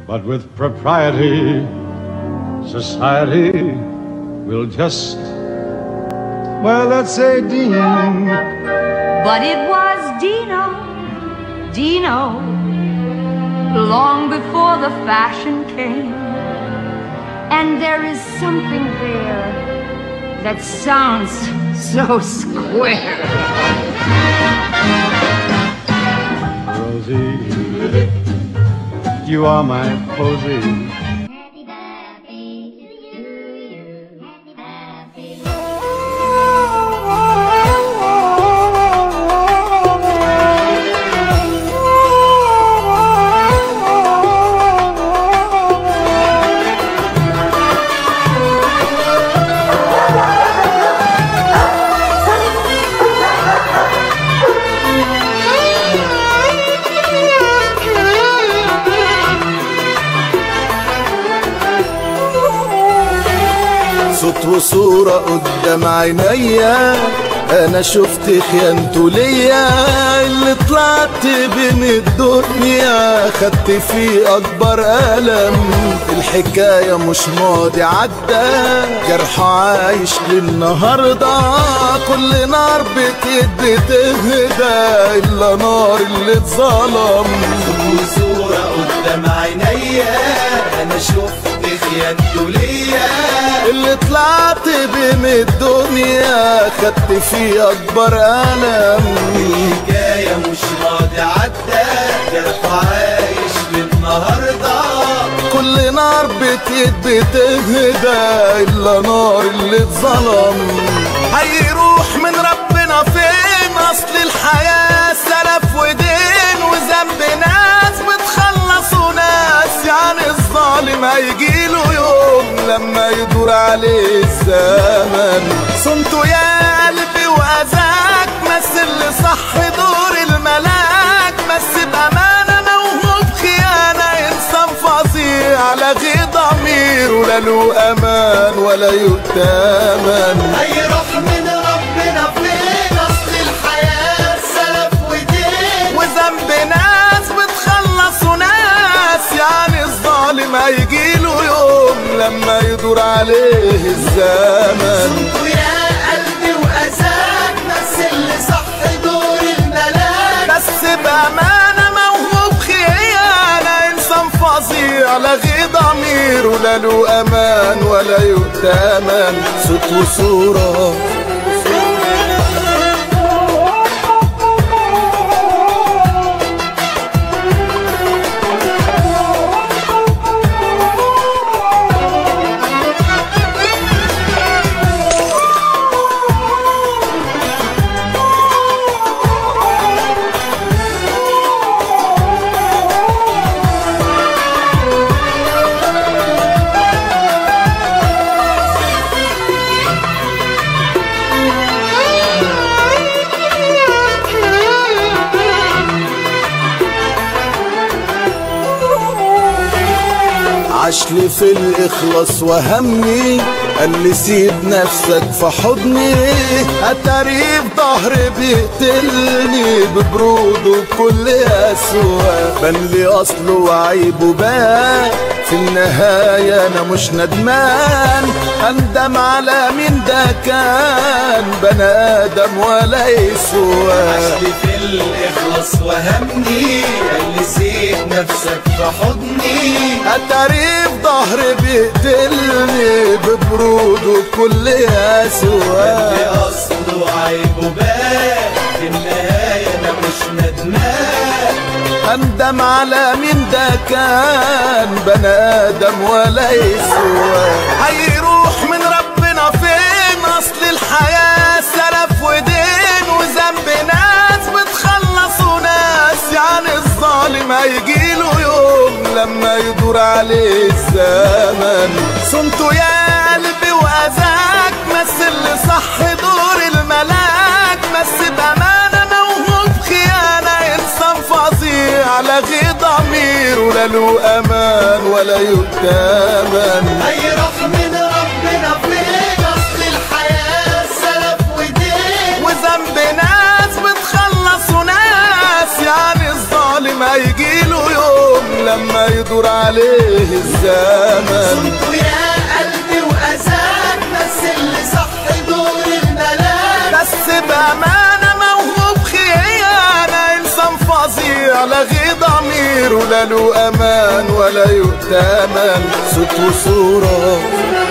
But with propriety, society will just, well, let's say Dean. But it was Dino, Dino, long before the fashion came. And there is something there that sounds so square. Rosie, you are my posy. صوت وصورة قدام عينيا انا شفت خيانته ليا اللي طلعت بين الدنيا خدت فيه اكبر الم الحكاية مش ماضي عدى جرح عايش للنهاردة كل نار بتهد بتهدى الا نار اللي اتظلم وصورة قدام عينيا انا شفت خيانته ليا اللي طلعت بين الدنيا خدت فيه اكبر الم الحكاية مش ماضي عدى جرح عايش للنهاردة كل نار بتهد بتهدى الا نار اللي اتظلم هيروح من ربنا فين اصل الحياة سلف ودين وذنب ناس بتخلص وناس يعني الظالم هيجيله يوم لما يدور عليه الزمن صنته يا قلبي واذاك مثل صح دور الملاك بس بامانه موهوب خيانه انسان فظيع لا غير ضمير ولا له امان ولا يؤتمن هيروح من ربنا فين اصل الحياة سلف ودين وذنب ناس بتخلص وناس يعني الظالم هيجيله يوم لما يدور عليه الزمن ويا قلبي وأذاك بس اللي صح دور الملاك بس بأمانة موهوب خيانة إنسان فظيع لا غي ضمير ولا له أمان ولا يؤتمن صوت وصورة عشلي في الإخلاص وهمي قال لي سيب نفسك في حضني أتاري في ظهري بيقتلني ببرود وبكل أسوأ بان لي أصله وعيبه بان في النهاية أنا مش ندمان أندم على مين ده كان بني آدم ولا يسوى عشلي في الإخلاص وهمني اللي سيب نفسك في حضني أتاري في ظهري بيقتلني ببرود وكل اللي أسوأ أصله عيبه بان في النهاية أنا مش ندمان أندم على مين ده كان بني آدم ولا يسوى هيروح من ربنا فين أصل الحياة سلف ودين وذنب ناس بتخلص وناس يعني الظالم هيجيله يوم لما يدور عليه الزمن صنته يا قلبي وأذاك مثل صح دور الملاك بس بأمانة موهوب خيانة إنسان فظيع لا غير ضمير ولا له أمان ولا يؤتمن هيروح من ربنا فين أصل الحياة سلف ودين وذنب ناس بتخلص وناس يعني الظالم هيجيله يوم لما يدور عليه الزمن ويا قلبي وأذاك بس اللي صح دور الملاك بس بأمانة موهوب خيانة إنسان فظيع لا غي ضمير ولا له أمان ولا يؤتمن صوت وصورة